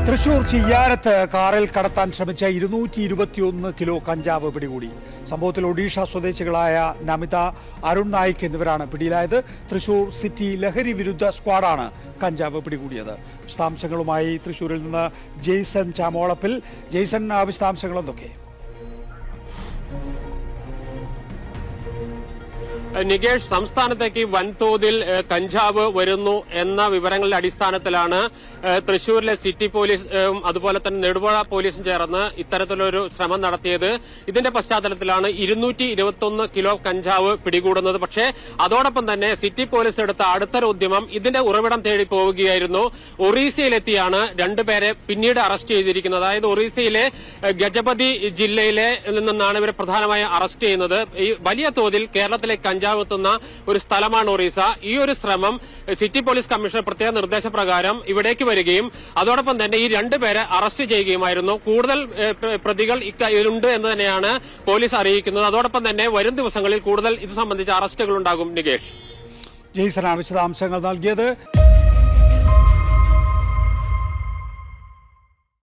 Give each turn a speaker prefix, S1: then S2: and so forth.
S1: തൃശൂർ ചിയ്യാരത്ത് കാറിൽ കടത്താൻ ശ്രമിച്ച ഇരുന്നൂറ്റി ഇരുപത്തിയൊന്ന് കിലോ കഞ്ചാവ് പിടികൂടി സംഭവത്തിൽ ഒഡീഷ സ്വദേശികളായ നമിത അരുൺ നായിക് എന്നിവരാണ് പിടിയിലായത് തൃശൂർ സിറ്റി ലഹരി വിരുദ്ധ സ്ക്വാഡാണ് കഞ്ചാവ് പിടികൂടിയത് വിശദാംശങ്ങളുമായി തൃശൂരിൽ നിന്ന് ജെയ്സൺ ചാമോളപ്പിൽ ജെയ്സൺ ആ വിശദാംശങ്ങൾ എന്തൊക്കെ
S2: നികേഷ് സംസ്ഥാനത്തേക്ക് വൻതോതിൽ ഏഹ്, കഞ്ചാവ് വരുന്നു എന്ന വിവരങ്ങളുടെ അടിസ്ഥാനത്തിലാണ് ഏഹ്, തൃശൂരിലെ സിറ്റി പോലീസ് ഏഹ്, അതുപോലെ തന്നെ നെടുപുഴ പോലീസും ചേർന്ന് ഇത്തരത്തിലൊരു ശ്രമം നടത്തിയത് ഇതിന്റെ പശ്ചാത്തലത്തിലാണ് ഇരുന്നൂറ്റി ഇരുപത്തൊന്ന് കിലോ കഞ്ചാവ് പിടികൂടുന്നത് പക്ഷേ അതോടൊപ്പം തന്നെ സിറ്റി പോലീസ് എടുത്ത അടുത്തൊരു ഉദ്യമം ഇതിന്റെ ഉറവിടം തേടി പോവുകയായിരുന്നു ഒറീസയിലെത്തിയാണ് രണ്ടുപേരെ പിന്നീട് അറസ്റ്റ് ചെയ്തിരിക്കുന്നത് അതായത് ഒറീസയിലെ ഏഹ്, ഗജപതി ജില്ലയിലെ നിന്നാണ് ഇവരെ പ്രധാനമായും അറസ്റ്റ് ചെയ്യുന്നത് ഈ വലിയ തോതിൽ കേരളത്തിലേക്ക് കഞ്ചാവ് എത്തുന്ന ഒരു സ്ഥലമാണ് ഒറീസ ഈ ഒരു ശ്രമം ഏഹ്, സിറ്റി പോലീസ് കമ്മീഷണർ പ്രത്യേക നിർദ്ദേശപ്രകാരം ഇവിടേക്ക് വരികയും അതോടൊപ്പം തന്നെ ഈ രണ്ടുപേരെ അറസ്റ്റ് ചെയ്യുകയുമായിരുന്നു കൂടുതൽ ഏഹ്, പ്ര- പ്രതികൾ ഇക്ക- ഇതിലുണ്ട് എന്ന് തന്നെയാണ് പോലീസ് അറിയിക്കുന്നത് അതോടൊപ്പം തന്നെ വരും ദിവസങ്ങളിൽ കൂടുതൽ ഇത് സംബന്ധിച്ച അറസ്റ്റുകൾ ഉണ്ടാകും നികേഷ്
S1: ജെയ്സനാണ് വിശദാംശങ്ങൾ നൽകിയത്